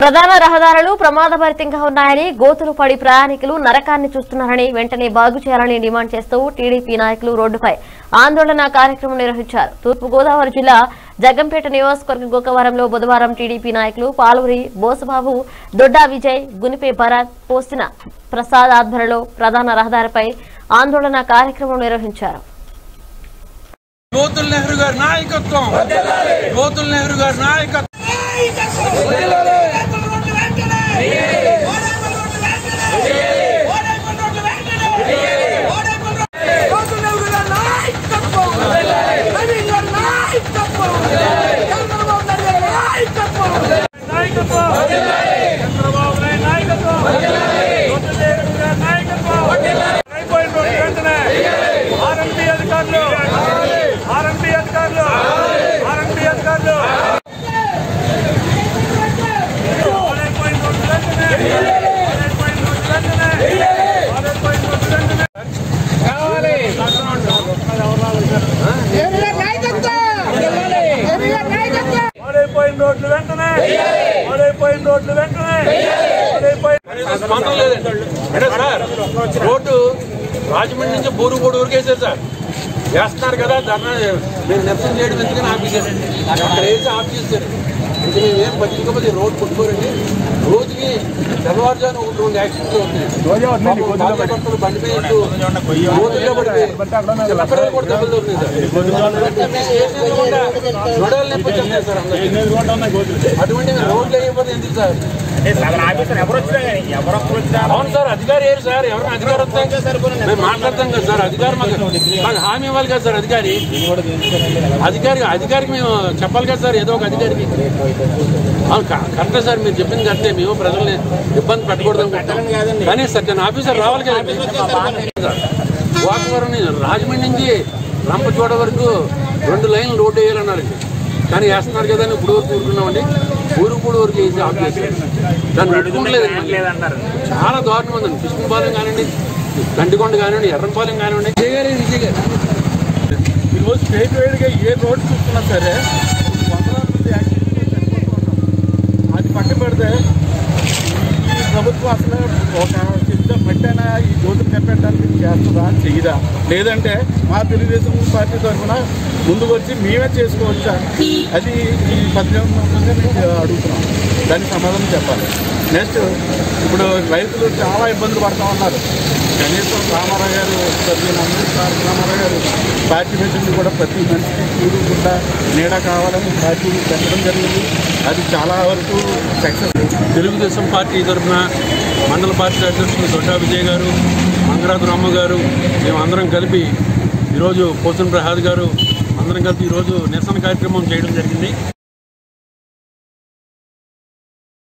ప్రధాన రహదారులు ప్రమాదభరితంగా ఉన్నాయని గోతులు పడి ప్రయాణికులు నరకాన్ని చూస్తున్నారని వెంటనే బాగు చేయాలని డిమాండ్ చేస్తూ టీడీపీ నాయకులు రోడ్డుపై ఆందోళన కార్యక్రమం నిర్వహించారు తూర్పు గోదావరి జిల్లా జగ్గంపేట నియోజకవర్గ గోకవరంలో బుధవారం టీడీపీ నాయకులు పాలూరి బోసబాబు దొడ్డా విజయ్ గునిపే భరత్ పోసిన ప్రసాద్ ఆధ్వర్యంలో ప్రధాన రహదారిపై ఆందోళన కార్యక్రమం నిర్వహించారు గోతుల్ నెహ్రూ గారి నాయకత్వం గోతుల్ నెహ్రూ గారి నాయకత్వం ఆర్ఎంపీ అధికారులు ఆర్ఎంపీ అధికారులు ఆర్ఎంపీ అధికారులు పాడైపోయిన రోడ్లు వెంటనే పాడైపోయిన రోడ్లు వెంటనే పాడైపోయిన స్పందన లేదండి అంటే సార్ రోడ్డు రాజమండ్రి నుంచి బోరుగోడు వరకు వేసారు సార్ వేస్తున్నారు కదా ధర్నా మీరు నిరసన చేయడం ఎందుకని ఆఫీసారు అక్కడ వేసి ఆఫ్ చేశారు ఇంక మేము ఏం పట్టించుకోకపోతే ఈ రోడ్ కొట్టుకోరండి రోజుకి తెల్లవారుజాను ఒకటి రెండు యాక్సిడెంట్లు అవుతున్నాయి పాపం భార్యాభర్తలు బండి మీద వెళ్తూ గోతుల్లో పడిపోయి చిన్నపిల్లలు కూడా దెబ్బలు తగులుతున్నాయి సార్ వెంటనే ఏం లేకుండా నొడవలు నొప్పి వచ్చేస్తున్నాయి సార్ అందరికీ. అటువంటి రోడ్లు అయిపోతే ఎందుకు సార్ అవును సార్ అధికారి ఏరు సార్ ఎవరు అధికారి వస్తే మేము మాట్లాడతాం కదా సార్ అధికారి మాకు మాకు హామీ ఇవ్వాలి కదా సార్ అధికారి అధికారి అధికారికి మేము చెప్పాలి కదా సార్ ఏదో ఒక అధికారికి అవును క- కరెక్టే సార్ మీరు చెప్పింది కరెక్టే మేము ప్రజల్ని ఇబ్బంది పెట్టకూడదు అనుకుంటాం కానీ సర్టన్ ఆఫీసర్ రావాలి కదా వాకవరం నుంచి రాజమండ్రి నుంచి రంపచోడ వరకు రెండు లైన్లు రోడ్డు వేయాలన్నారు కానీ వేస్తున్నారు కదా అని ఇప్పుడు వరకు ఊరుకున్నామండి ఊరుకూడు వరకు వేసి ఆఫ్ చేశారు దాన్ని పెట్టుకోవట్లేదు చాలా దారుణం ఉందండి కృష్ణపాలెం కానివ్వండి గండికొండ కానివ్వండి ఎర్రంపాలెం కానివ్వండి విజయ్ గారు విజయ్ గారు ఈరోజు స్టేట్ వైడ్గా ఏ రోడ్డు చూస్తున్నా సరే వందలాది మంది యాక్సిడెంట్లు చనిపోతూ ఉన్నారు. అది పక్కన పెడితే ఈ ప్రభుత్వం అసలు ఒక చిన్న మట్టైనా ఈ జ్యోతిని నింపెట్టడానికి చేస్తుందా చెయ్యదా లేదంటే మా తెలుగుదేశం పార్టీ తరఫున ముందుకు వచ్చి మేమే చేసుకోవచ్చా అది ఈ పద్దెనిమిది అడుగుతున్నాం దానికి సమాధానం చెప్పాలి నెక్స్ట్ ఇప్పుడు రైతులు చాలా ఇబ్బందులు పడుతూ ఉన్నారు కనీసం రామారావు గారు ప్రతి అందరూ రామారావు గారు పార్టీ పెట్టింది కూడా ప్రతి మనిషికి కూడుకుండా నీడ కావాలని పార్టీ పెట్టడం జరిగింది అది చాలా వరకు సక్సెస్ తెలుగుదేశం పార్టీ తరఫున మండల పార్టీ అధ్యక్షులు దొడ్డా విజయ్ గారు మంగరాజు రామ్మ గారు మేము అందరం కలిపి ఈరోజు పోసన్ ప్రసాద్ గారు అందరం కలిపి ఈరోజు నిరసన కార్యక్రమం చేయడం జరిగింది